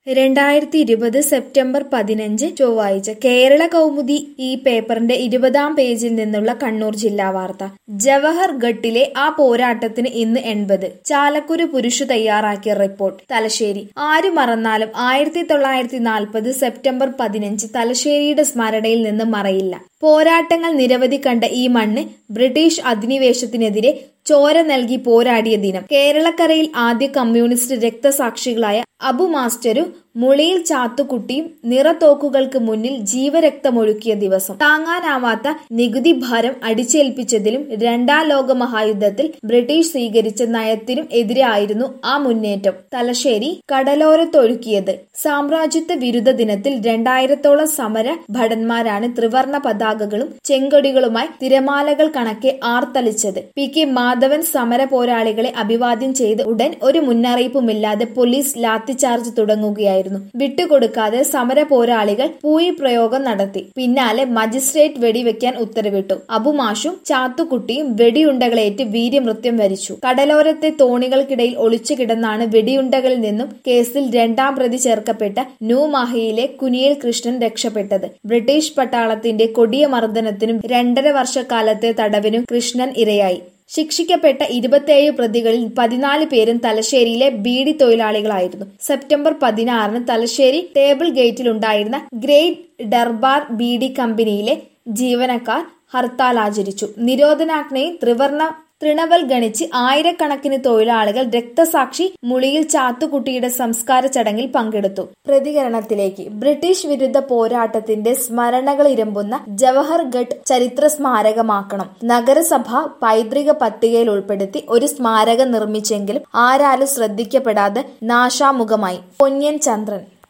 രണ്ടായിരത്തി ഇരുപത് സെപ്റ്റംബർ പതിനഞ്ച് ചൊവ്വാഴ്ച കേരള കൗമുദി ഈ പേപ്പറിന്റെ ഇരുപതാം പേജിൽ നിന്നുള്ള കണ്ണൂർ ജില്ലാ വാർത്ത ജവഹർ ഘട്ടിലെ ആ പോരാട്ടത്തിന് ഇന്ന് എൺപത് ചാലക്കുരു പുരുഷു തയ്യാറാക്കിയ റിപ്പോർട്ട് തലശ്ശേരി ആര് മറന്നാലും ആയിരത്തി തൊള്ളായിരത്തി നാൽപ്പത് സെപ്റ്റംബർ പതിനഞ്ച് തലശ്ശേരിയുടെ സ്മരണയിൽ നിന്ന് മറയില്ല പോരാട്ടങ്ങൾ നിരവധി കണ്ട ഈ മണ്ണ് ബ്രിട്ടീഷ് അധിനിവേശത്തിനെതിരെ ചോര നൽകി പോരാടിയ ദിനം കേരളക്കരയിൽ ആദ്യ കമ്മ്യൂണിസ്റ്റ് രക്തസാക്ഷികളായ അബു മാസ്റ്റരും മുളിയിൽ ചാത്തുകുട്ടിയും നിറത്തോക്കുകൾക്ക് മുന്നിൽ ജീവരക്തമൊഴുക്കിയ ദിവസം താങ്ങാനാവാത്ത നികുതി ഭാരം അടിച്ചേൽപ്പിച്ചതിലും രണ്ടാം ലോക മഹായുദ്ധത്തിൽ ബ്രിട്ടീഷ് സ്വീകരിച്ച നയത്തിനും എതിരായിരുന്നു ആ മുന്നേറ്റം തലശ്ശേരി കടലോരത്തൊഴുക്കിയത് സാമ്രാജ്യത്വ വിരുദ്ധ ദിനത്തിൽ രണ്ടായിരത്തോളം സമര ഭടന്മാരാണ് ത്രിവർണ പതാകകളും ചെങ്കൊടികളുമായി തിരമാലകൾ കണക്കെ ആർത്തലിച്ചത് പി കെ മാധവൻ സമര പോരാളികളെ അഭിവാദ്യം ചെയ്ത് ഉടൻ ഒരു മുന്നറിയിപ്പുമില്ലാതെ പോലീസ് ലാത്തിചാർജ് തുടങ്ങുകയായിരുന്നു വിട്ടുകൊടുക്കാതെ സമര പോരാളികൾ പൂയി പ്രയോഗം നടത്തി പിന്നാലെ മജിസ്ട്രേറ്റ് വെടിവെക്കാൻ ഉത്തരവിട്ടു അബുമാഷും ചാത്തുകുട്ടിയും വെടിയുണ്ടകളേറ്റ് വീര്യമൃത്യം വരിച്ചു കടലോരത്തെ തോണികൾക്കിടയിൽ ഒളിച്ചു കിടന്നാണ് വെടിയുണ്ടകളിൽ നിന്നും കേസിൽ രണ്ടാം പ്രതി ചേർക്കപ്പെട്ട ന്യൂമാഹിയിലെ കുനിയൽ കൃഷ്ണൻ രക്ഷപ്പെട്ടത് ബ്രിട്ടീഷ് പട്ടാളത്തിന്റെ കൊടിയ മർദ്ദനത്തിനും രണ്ടര വർഷക്കാലത്തെ തടവിനും കൃഷ്ണൻ ഇരയായി ശിക്ഷിക്കപ്പെട്ട ഇരുപത്തിയേഴ് പ്രതികളിൽ പതിനാല് പേരും തലശ്ശേരിയിലെ ബീഡി തൊഴിലാളികളായിരുന്നു സെപ്റ്റംബർ പതിനാറിന് തലശ്ശേരി ടേബിൾ ഗേറ്റിലുണ്ടായിരുന്ന ഗ്രേറ്റ് ഡർബാർ ബീഡി കമ്പനിയിലെ ജീവനക്കാർ ഹർത്താൽ ആചരിച്ചു നിരോധനാജ്ഞയും ത്രിവർണ തൃണവൽ ഗണിച്ച് ആയിരക്കണക്കിന് തൊഴിലാളികൾ രക്തസാക്ഷി മുളിയിൽ ചാത്തുകുട്ടിയുടെ സംസ്കാര ചടങ്ങിൽ പങ്കെടുത്തു പ്രതികരണത്തിലേക്ക് ബ്രിട്ടീഷ് വിരുദ്ധ പോരാട്ടത്തിന്റെ സ്മരണകൾ ഇരമ്പുന്ന ജവഹർ ഗഡ് ചരിത്ര സ്മാരകമാക്കണം നഗരസഭ പൈതൃക പട്ടികയിൽ ഉൾപ്പെടുത്തി ഒരു സ്മാരകം നിർമ്മിച്ചെങ്കിലും ആരാലും ശ്രദ്ധിക്കപ്പെടാതെ നാശാമുഖമായി പൊന്യൻ ചന്ദ്രൻ